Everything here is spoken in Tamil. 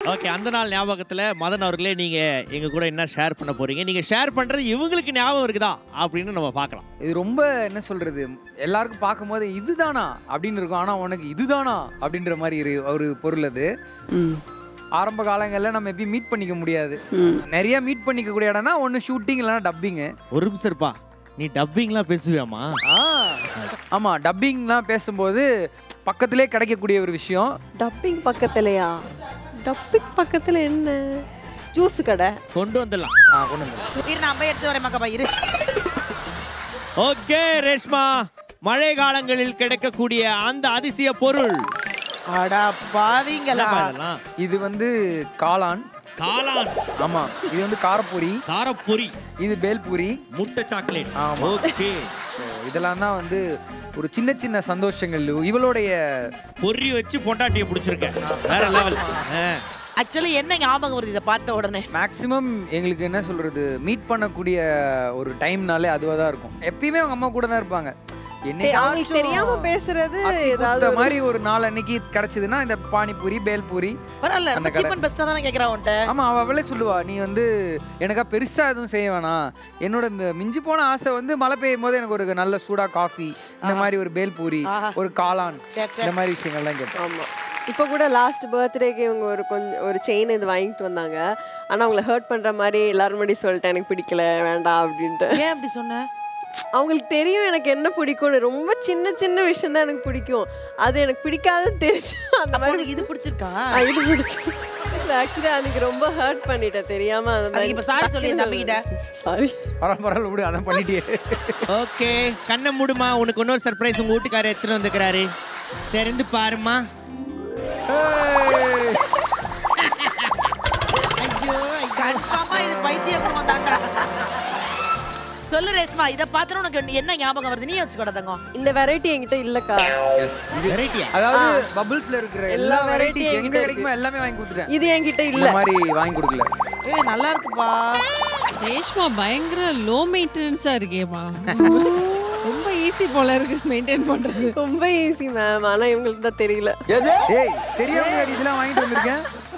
ஓகே அந்த நாள் ஞாபகத்துல மதன் அவர்களே நீங்க எங்க கூட என்ன ஷேர் பண்ண போறீங்க நீங்க ஷேர் பண்றது இவங்களுக்கு ஞாபகம் இருக்குதா அப்படின்னு நம்ம பார்க்கலாம் இது ரொம்ப என்ன சொல்றது எல்லாருக்கும் பார்க்கும்போது இதுதானா அப்படின்னு இருக்கும் ஆனா உனக்கு இதுதானா அப்படின்ற மாதிரி இரு- ஒரு பொருள் அது ம் ஆரம்ப காலங்களில் நம்ம எப்பயும் மீட் பண்ணிக்க முடியாது ம் நிறைய மீட் பண்ணிக்க கூடிய இடம்னா ஒன்று ஷூட்டிங் இல்லைன்னா டப்பிங்கு ஒரு நிமிஷம் இருப்பா நீ டப்பிங்லாம் பேசுவியாமா ஆ ஆமா டப்பிங்லாம் பேசும்போது பக்கத்திலே கிடைக்கக்கூடிய ஒரு விஷயம் டப்பிங் பக்கத்துலயா டப்பிங் பக்கத்துல என்ன ஜூஸ் கடை கொண்டு வந்துடலாம் ஆ கொண்டு வந்து இரு நான் போய் எடுத்து வரேன் மக்கப்பா இரு ஓகே ரேஷ்மா மழை காலங்களில் கிடைக்கக்கூடிய அந்த அதிசய பொருள் அடா பாவிங்களா என்னப்பா இதெல்லாம் இது வந்து காளான் காளான் ஆமா இது வந்து காரப்பொரி காரப்பொரி இது பேல்பூரி முட்டை சாக்லேட் ஆமா. ஓகே ஸோ இதெல்லாம் தான் வந்து ஒரு சின்ன சின்ன சந்தோஷங்கள் இவளுடைய பொரி வச்சு பொண்டாட்டியை பிடிச்சிருக்க வேற லெவல் ஆக்சுவலி என்ன ஞாபகம் வருது இதை பார்த்த உடனே மேக்ஸிமம் எங்களுக்கு என்ன சொல்றது மீட் பண்ணக்கூடிய ஒரு டைம்னாலே அதுவாக தான் இருக்கும் எப்பயுமே அவங்க அம்மா கூட தான் இருப்பாங்க டேய், அவங்களுக்கு தெரியாம பேசுறது ஏதாவது ஏதாவது ஒரு- மாதிரி ஒரு நாள் அன்னைக்கு கிடைச்சதுன்னா இந்த பானிபூரி பேல்பூரி பரவாயில்ல அந்த ரொம்ப கடை. சீப் அண்ட் பெஸ்ட்டாக தானே கேட்குறா உன்ட்ட ஆமா அவ அவளே சொல்லுவா நீ வந்து எனக்கா பெருசா எதுவும் செய்ய வேணாம் என்னோட மி- மிஞ்சி போன ஆசை வந்து மழை பெய்யும் போது எனக்கு ஒரு நல்ல சூடா காஃபி இந்த மாதிரி ஒரு பேல்பூரி ஆஹா. ஒரு காளான் சரி இந்த சரி மாதிரி விஷயங்கள்லாம் கேட்பேன் ஆமா இப்போ கூட லாஸ்ட் பர்த்டேக்கு இவங்க ஒரு கொஞ்சம் ஒரு செயின் இது வாங்கிட்டு வந்தாங்க ஆனா அவங்கள ஹர்ட் பண்ற மாதிரி எல்லாரும் முன்னாடி சொல்லிட்டேன் எனக்கு பிடிக்கல வேண்டாம் அப்படின்ட்டு ஏன் அப்படி சொன்ன அவங்களுக்கு தெரியும் எனக்கு என்ன பிடிக்கும்னு ரொம்ப சின்ன சின்ன விஷயம் தான் எனக்கு பிடிக்கும் அது எனக்கு பிடிக்காதுன்னு தெரிஞ்சு அந்த அப்போ மாதிரி உனக்கு இது பிடிச்சிருக்கா ஆ, இது பிடிச்சி ஆக்சுவலி அன்னைக்கு ரொம்ப ஹர்ட் பண்ணிட்டேன் தெரியாம அந்த அதுக்கு இப்ப sorry சொல்லு என் தம்பிகிட்ட. சாரி பரவாயில்ல பரவாயில்ல விடு அதான் பண்ணிட்டியே ஓகே கண்ணை மூடுமா உனக்கு இன்னொரு சர்ப்ரைஸ் உங்க வீட்டுக்காரர் எடுத்துட்டு வந்துக்கிறாரு தெரிந்து பாருமா ஏய். கன்ஃபார்மா இது பைத்தியம் வந்தாண்டா சொல்லு ரேஷ்மா இதை பார்த்தா உனக்கு என்ன ஞாபகம் வருது நீ வச்சுக்கோட தங்கம் இந்த வெரைட்டி என்கிட்ட இல்லக்கா Yes, இது வெரைட்டியா அதாவது பபிள்ஸ்ல இருக்கிற எல்லா எல்லா வெரைட்டிஸ் variety எங்க என்கிட்ட கிடைக்குமோ எல்லாமே வாங்கி கொடுத்துட்டேன் இது என்கிட்ட இந்த இல்ல மாதிரி வாங்கி கொடுக்கல ஏய் நல்லா இருக்குப்பா ரேஷ்மா பயங்கர லோ மெயின்டெனன்ஸா இருக்கேம்மா ரொம்ப ஈஸி போல இருக்கு மெயின்டைன் பண்றது ரொம்ப ஈஸி மேம் ஆனா இவங்களுக்கு தான் தெரியல ஏய் தெரியாம இதெல்லாம் வாங்கிட்டு வந்திருக்கேன்